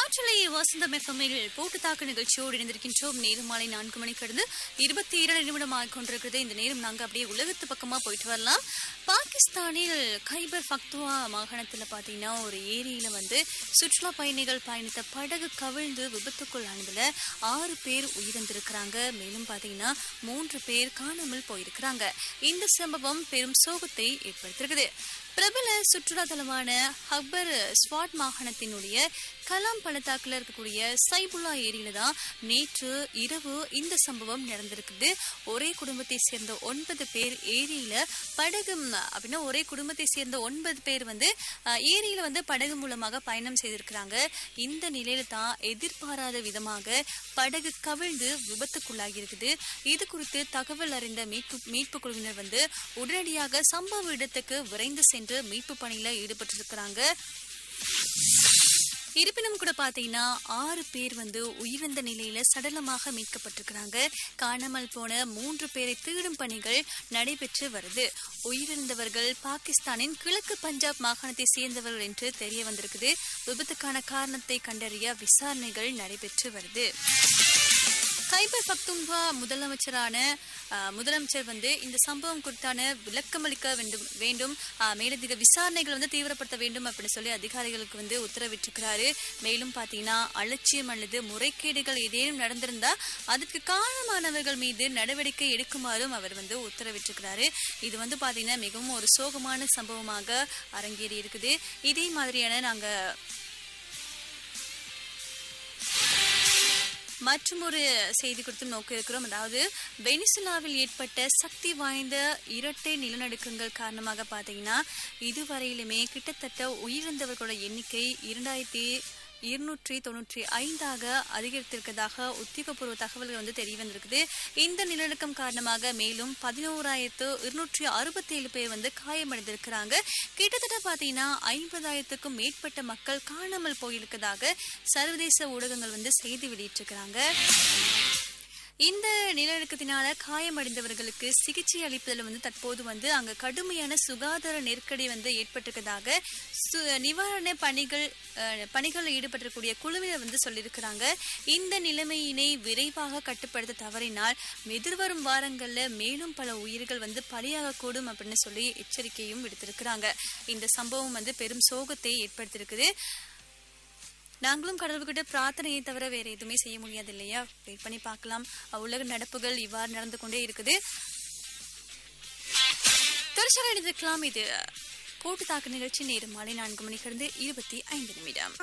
காற்றலை வசந்தம் எஃப்எம்மில் போட்டு தாக்கு நிகழ்ச்சியோடு இணைந்திருக்கின்றோம் நேரம் மாலை நான்கு மணி கடந்து இருபத்தி இரண்டு நிமிடம் ஆகிக் கொண்டிருக்கிறது இந்த நேரம் நாங்க அப்படியே உலகத்து பக்கமா போயிட்டு வரலாம் பாகிஸ்தானில் கைபர் பக்துவா மாகாணத்துல பாத்தீங்கன்னா ஒரு ஏரியில வந்து சுற்றுலா பயணிகள் பயணித்த படகு கவிழ்ந்து விபத்துக்குள்ளானதுல ஆறு பேர் உயிரிழந்திருக்கிறாங்க மேலும் பாத்தீங்கன்னா மூன்று பேர் காணாமல் போயிருக்கிறாங்க இந்த சம்பவம் பெரும் சோகத்தை ஏற்படுத்தியிருக்குது பிரபல சுற்றுலா தலமான ஹப்பர் ஸ்வாட் மாகாணத்தினுடைய கலாம் பள்ளத்தாக்குல இருக்கக்கூடிய சைபுல்லா ஏரியில தான் நேற்று இரவு இந்த சம்பவம் நடந்திருக்குது ஒரே குடும்பத்தை சேர்ந்த ஒன்பது பேர் ஏரியில படகு ம், அப்படின்னா ஒரே குடும்பத்தை சேர்ந்த ஒன்பது பேர் வந்து அஹ், ஏரியில வந்து படகு மூலமாக பயணம் செய்திருக்கிறாங்க இந்த நிலையில தான் எதிர்பாராத விதமாக படகு கவிழ்ந்து விபத்துக்குள்ளாகி இருக்குது இது குறித்து தகவல் அறிந்த மீட்பு மீட்பு குழுவினர் வந்து உடனடியாக சம்பவ இடத்துக்கு விரைந்து சென்று மீட்பு பணியில ஈடுபட்டிருக்கிறாங்க இருப்பினும் கூட பாத்தீங்கன்னா ஆறு பேர் வந்து உயிரிழந்த நிலையில சடலமாக மீட்கப்பட்டிருக்கிறாங்க காணாமல் போன மூன்று பேரை தேடும் பணிகள் நடைபெற்று வருது உயிரிழந்தவர்கள் பாகிஸ்தானின் கிழக்கு பஞ்சாப் மாகாணத்தை சேர்ந்தவர்கள் என்று தெரிய வந்திருக்குது விபத்துக்கான காரணத்தை கண்டறிய விசாரணைகள் நடைபெற்று வருது கைபர் பக்துன்வா முதலமைச்சரான அஹ், முதலமைச்சர் வந்து இந்த சம்பவம் குறித்தான விளக்கமளிக்க வேண்டும் வேண்டும் அஹ், மேலதிக விசாரணைகள் வந்து தீவிரப்படுத்த வேண்டும் அப்படின்னு சொல்லி அதிகாரிகளுக்கு வந்து உத்தரவிட்டிருக்கிறாரு மேலும் பார்த்தீங்கன்னா அலட்சியம் அல்லது முறைகேடுகள் ஏதேனும் நடந்திருந்தா அதற்கு காரணமானவர்கள் மீது நடவடிக்கை எடுக்குமாறும் அவர் வந்து உத்தரவிட்டிருக்கிறாரு இது வந்து பார்த்தீங்கன்னா மிகவும் ஒரு சோகமான சம்பவமாக அரங்கேறி இருக்குது இதே மாதிரியான நாங்க மற்றும் ஒரு செய்தி குறித்து நோக்க இருக்கிறோம் அதாவது வெனிசுலாவில் ஏற்பட்ட சக்தி வாய்ந்த இரட்டை நிலநடுக்கங்கள் காரணமாக பார்த்தீங்கன்னா இதுவரையிலுமே கிட்டத்தட்ட உயிரிழந்தவர்களோட எண்ணிக்கை இரண்டாயிரத்தி இருநூற்றி தொண்ணூற்றி ஐந்தாக அதிகரித்திருக்கிறதாக உத்தியோகபூர்வ தகவல்கள் வந்து தெரிய வந்திருக்குது இந்த நிலநடுக்கம் காரணமாக மேலும் பதினோராயிரத்து இருநூற்றி அறுபத்தி ஏழு பேர் வந்து காயமடைந்திருக்கிறாங்க கிட்டத்தட்ட பார்த்தீங்கன்னா ஐம்பதாயிரத்துக்கும் மேற்பட்ட மக்கள் காணாமல் போயிருக்கிறதாக சர்வதேச ஊடகங்கள் வந்து செய்தி வெளியிட்டிருக்கிறாங்க இந்த நிலநடுக்கத்தினால காயமடைந்தவர்களுக்கு சிகிச்சை அளிப்பதில் வந்து தற்போது வந்து அங்க கடுமையான சுகாதார நெருக்கடி வந்து ஏற்பட்டிருக்கிறதாக சு- நிவாரண பணிகள் அஹ், பணிகளில் ஈடுபட்டிருக்கக்கூடிய குழுவினர் வந்து சொல்லியிருக்கிறாங்க இந்த நிலைமையினை விரைவாக கட்டுப்படுத்த தவறினால் எதிர்வரும் வாரங்கள்ல மேலும் பல உயிர்கள் வந்து பலியாகக்கூடும் அப்படின்னு சொல்லி எச்சரிக்கையும் விடுத்திருக்கிறாங்க இந்த சம்பவம் வந்து பெரும் சோகத்தை ஏற்படுத்தியிருக்குது நாங்களும் கடவுள்கிட்ட பிரார்த்தனையை தவிர வேற எதுவுமே செய்ய முடியாது இல்லையா வெயிட் பண்ணி பார்க்கலாம் உலக நடப்புகள் இவ்வாறு நடந்து கொண்டே இருக்குது தொடர்ச்சியாக எடுத்துக்கலாம் இது போட்டு தாக்கு நிகழ்ச்சி நேரம் மாலை நான்கு மணிக்கிருந்து இருபத்தி ஐந்து நிமிடம்